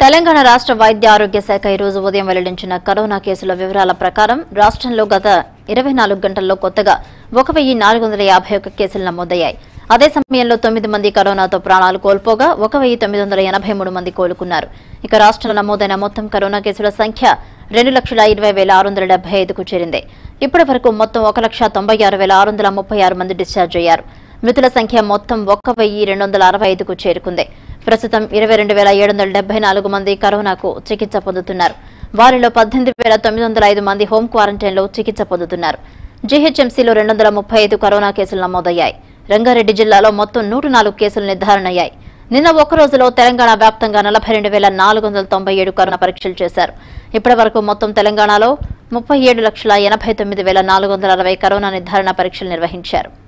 తెలంగాణ రాష్ట్ర వైద్య ఆరోగ్య శాఖ ఈ రోజు ఉదయం వెల్లడించిన కరోనా కేసుల వివరాల ప్రకారం రాష్ట్రంలో గత ఇరవై నాలుగు గంటల్లో కొత్తగా ఒక వెయ్యి నాలుగు వందల యాభై ఒక్క కేసులు నమోదయ్యాయి అదే సమయంలో తొమ్మిది మంది కరోనాతో ప్రాణాలు కోల్పోగా ఒక వెయ్యి తొమ్మిది వందల ఎనభై మూడు మంది కోలుకున్నారు ఇక రాష్ట్రంలో నమోదైన మొత్తం కరోనా కేసుల సంఖ్య రెండు లక్షల ఇరవై వేల ఆరు వందల డెబ్బై ఐదుకు చేరింది ఇప్పటి వరకు మొత్తం ఒక లక్ష తొంభై ఆరు వేల ఆరు వందల ముప్పై ఆరు మంది డిశ్చార్జ్ అయ్యారు మృతుల సంఖ్య మొత్తం ఒక్క వెయ్యి రెండు వందల అరవై ఐదుకు చేరుకుంది ప్రస్తుతం ఇరవై రెండు వేల ఏడు వందల డెబ్బై నాలుగు మంది కరోనాకు చికిత్స పొందుతున్నారు వారిలో పద్దెనిమిది వేల తొమ్మిది వందల ఐదు మంది హోం క్వారంటైన్లో చికిత్స పొందుతున్నారు జీహెచ్ఎంసీలో రెండు వందల ముప్పై ఐదు కరోనా కేసులు నమోదయ్యాయి రంగారెడ్డి జిల్లాలో మొత్తం నూట నాలుగు కేసులు నిర్ధారణ అయ్యాయి నిన్న ఒక్క రోజులో తెలంగాణ వ్యాప్తంగా నలభై రెండు వేల నాలుగు వందల తొంభై ఏడు కరోనా పరీక్షలు చేశారు ఇప్పటి వరకు మొత్తం తెలంగాణలో ముప్పై ఏడు లక్షల ఎనభై తొమ్మిది వేల నాలుగు వందల అరవై కరోనా నిర్ధారణ పరీక్షలు నిర్వహించారు